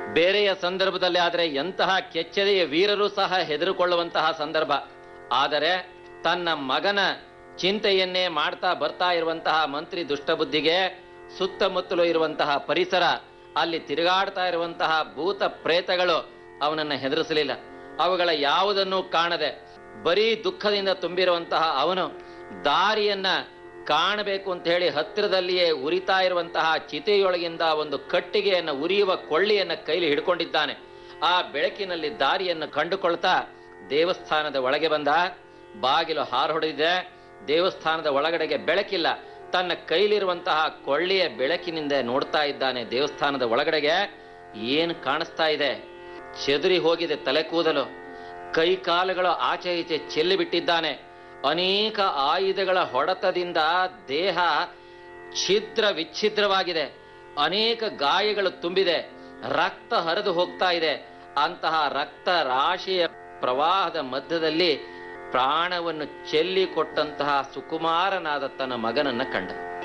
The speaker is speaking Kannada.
ಬೇರೆಯ ಸಂದರ್ಭದಲ್ಲಿ ಆದರೆ ಎಂತಹ ಕೆಚ್ಚದೆಯ ವೀರರು ಸಹ ಹೆದರಿಕೊಳ್ಳುವಂತಹ ಸಂದರ್ಭ ಆದರೆ ತನ್ನ ಮಗನ ಚಿಂತೆಯನ್ನೇ ಮಾಡ್ತಾ ಬರ್ತಾ ಇರುವಂತಹ ಮಂತ್ರಿ ದುಷ್ಟಬುದ್ಧಿಗೆ ಸುತ್ತಮುತ್ತಲು ಇರುವಂತಹ ಪರಿಸರ ಅಲ್ಲಿ ತಿರುಗಾಡ್ತಾ ಇರುವಂತಹ ಭೂತ ಪ್ರೇತಗಳು ಅವನನ್ನ ಹೆದರಿಸಲಿಲ್ಲ ಅವುಗಳ ಯಾವುದನ್ನು ಕಾಣದೆ ಬರೀ ದುಃಖದಿಂದ ತುಂಬಿರುವಂತಹ ಅವನು ದಾರಿಯನ್ನ ಕಾಣಬೇಕು ಅಂತ ಹೇಳಿ ಹತ್ತಿರದಲ್ಲಿಯೇ ಉರಿತಾ ಇರುವಂತಹ ಚಿತೆಯೊಳಗಿಂದ ಒಂದು ಕಟ್ಟಿಗೆಯನ್ನು ಉರಿಯುವ ಕೊಳ್ಳಿಯನ್ನ ಕೈಲಿ ಹಿಡ್ಕೊಂಡಿದ್ದಾನೆ ಆ ಬೆಳಕಿನಲ್ಲಿ ದಾರಿಯನ್ನು ಕಂಡುಕೊಳ್ತಾ ದೇವಸ್ಥಾನದ ಒಳಗೆ ಬಂದ ಬಾಗಿಲು ಹಾರೊಡೆದಿದೆ ದೇವಸ್ಥಾನದ ಒಳಗಡೆಗೆ ಬೆಳಕಿಲ್ಲ ತನ್ನ ಕೈಲಿರುವಂತಹ ಕೊಳ್ಳಿಯ ಬೆಳಕಿನಿಂದ ನೋಡ್ತಾ ಇದ್ದಾನೆ ದೇವಸ್ಥಾನದ ಒಳಗಡೆಗೆ ಏನು ಕಾಣಿಸ್ತಾ ಇದೆ ಚೆದುರಿ ಹೋಗಿದೆ ತಲೆ ಕೂದಲು ಕೈ ಕಾಲುಗಳು ಆಚೆ ಈಚೆ ಚೆಲ್ಲಿ ಬಿಟ್ಟಿದ್ದಾನೆ ಅನೇಕ ಆಯುಧಗಳ ಹೊಡೆತದಿಂದ ದೇಹ ಛಿದ್ರ ವಿಚ್ಛಿದ್ರವಾಗಿದೆ ಅನೇಕ ಗಾಯಗಳು ತುಂಬಿದೆ ರಕ್ತ ಹರಿದು ಹೋಗ್ತಾ ಇದೆ ಅಂತಹ ರಕ್ತ ರಾಶಿಯ ಪ್ರವಾಹದ ಮಧ್ಯದಲ್ಲಿ ಪ್ರಾಣವನ್ನು ಚೆಲ್ಲಿ ಕೊಟ್ಟಂತಹ ಸುಕುಮಾರನಾದ ತನ್ನ ಮಗನನ್ನ ಕಂಡ